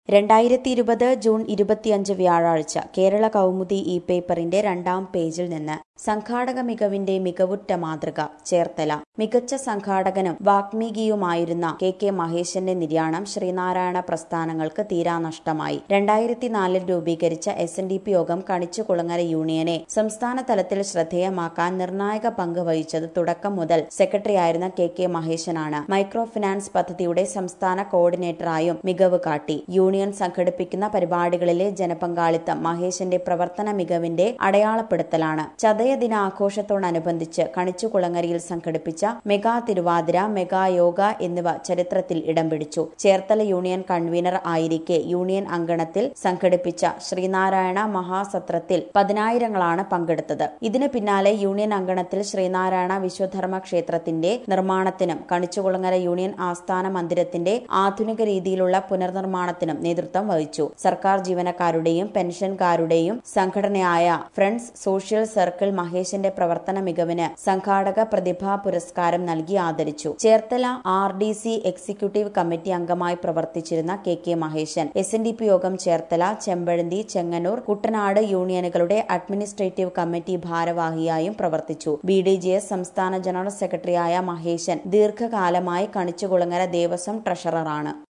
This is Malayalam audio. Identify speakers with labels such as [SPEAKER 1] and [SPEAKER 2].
[SPEAKER 1] രണ്ടായിരത്തി ഇരുപത് ജൂൺ ഇരുപത്തിയഞ്ച് വ്യാഴാഴ്ച കേരള കൗമുദി ഇ പേപ്പറിന്റെ രണ്ടാം പേജിൽ നിന്ന് സംഘാടക മികവിന്റെ മികവുറ്റ മാതൃക ചേർത്തല മികച്ച സംഘാടകനും വാഗ്മികിയുമായിരുന്ന കെ കെ മഹേശന്റെ നിര്യാണം ശ്രീനാരായണ പ്രസ്ഥാനങ്ങൾക്ക് തീരാനഷ്ടമായി രണ്ടായിരത്തി നാലിൽ രൂപീകരിച്ച എസ് എൻ ഡി പി യോഗം കണിച്ചുകുളങ്ങര യൂണിയനെ സംസ്ഥാന തലത്തിൽ ശ്രദ്ധേയമാക്കാൻ നിർണായക പങ്ക് വഹിച്ചത് തുടക്കം മുതൽ സെക്രട്ടറിയായിരുന്ന കെ കെ മഹേശനാണ് മൈക്രോ ഫിനാൻസ് പദ്ധതിയുടെ സംസ്ഥാന കോർഡിനേറ്ററായും മികവ് കാട്ടി യൂണിയൻ സംഘടിപ്പിക്കുന്ന പരിപാടികളിലെ ജനപങ്കാളിത്തം മഹേശന്റെ പ്രവർത്തന മികവിന്റെ അടയാളപ്പെടുത്തലാണ് ചതയ ദിനാഘോഷത്തോടനുബന്ധിച്ച് കണിച്ചുകുളങ്ങരയിൽ സംഘടിപ്പിച്ച മെഗാ തിരുവാതിര മെഗാ യോഗ എന്നിവ ചരിത്രത്തിൽ ഇടം പിടിച്ചു ചേർത്തല യൂണിയൻ കൺവീനർ ആയിരിക്കെ യൂണിയൻ അങ്കണത്തിൽ സംഘടിപ്പിച്ച ശ്രീനാരായണ മഹാസത്രത്തിൽ പതിനായിരങ്ങളാണ് പങ്കെടുത്തത് ഇതിന് പിന്നാലെ യൂണിയൻ അങ്കണത്തിൽ ശ്രീനാരായണ വിശ്വധർമ്മ ക്ഷേത്രത്തിന്റെ നിർമ്മാണത്തിനും കണിച്ചുകുളങ്ങര യൂണിയൻ ആസ്ഥാന മന്ദിരത്തിന്റെ ആധുനിക രീതിയിലുള്ള പുനർനിർമ്മാണത്തിനും നേതൃത്വം വഹിച്ചു സർക്കാർ ജീവനക്കാരുടെയും പെൻഷൻകാരുടെയും സംഘടനയായ ഫ്രണ്ട്സ് സോഷ്യൽ സർക്കിൾ മഹേശന്റെ പ്രവർത്തന മികവിന് സംഘാടക പ്രതിഭാ പുരസ്കാരം നൽകി ആദരിച്ചു Cherthala R D C executive committee അംഗമായി പ്രവർത്തിച്ചിരുന്ന K K Maheshan S N D P Yogam Cherthala Chempazhanthy Chengannur Kuttanad യൂണിയനുകളുടെ അഡ്മിനിസ്ട്രേറ്റീവ് കമ്മിറ്റി ഭാരവാഹിയായും പ്രവർത്തിച്ചു ബി ഡി ജെ എസ് സംസ്ഥാന ജനറൽ സെക്രട്ടറിയായ മഹേശൻ ദീർഘകാലമായി കണിച്ചുകുളങ്ങര ദേവസ്വം ട്രഷററാണ്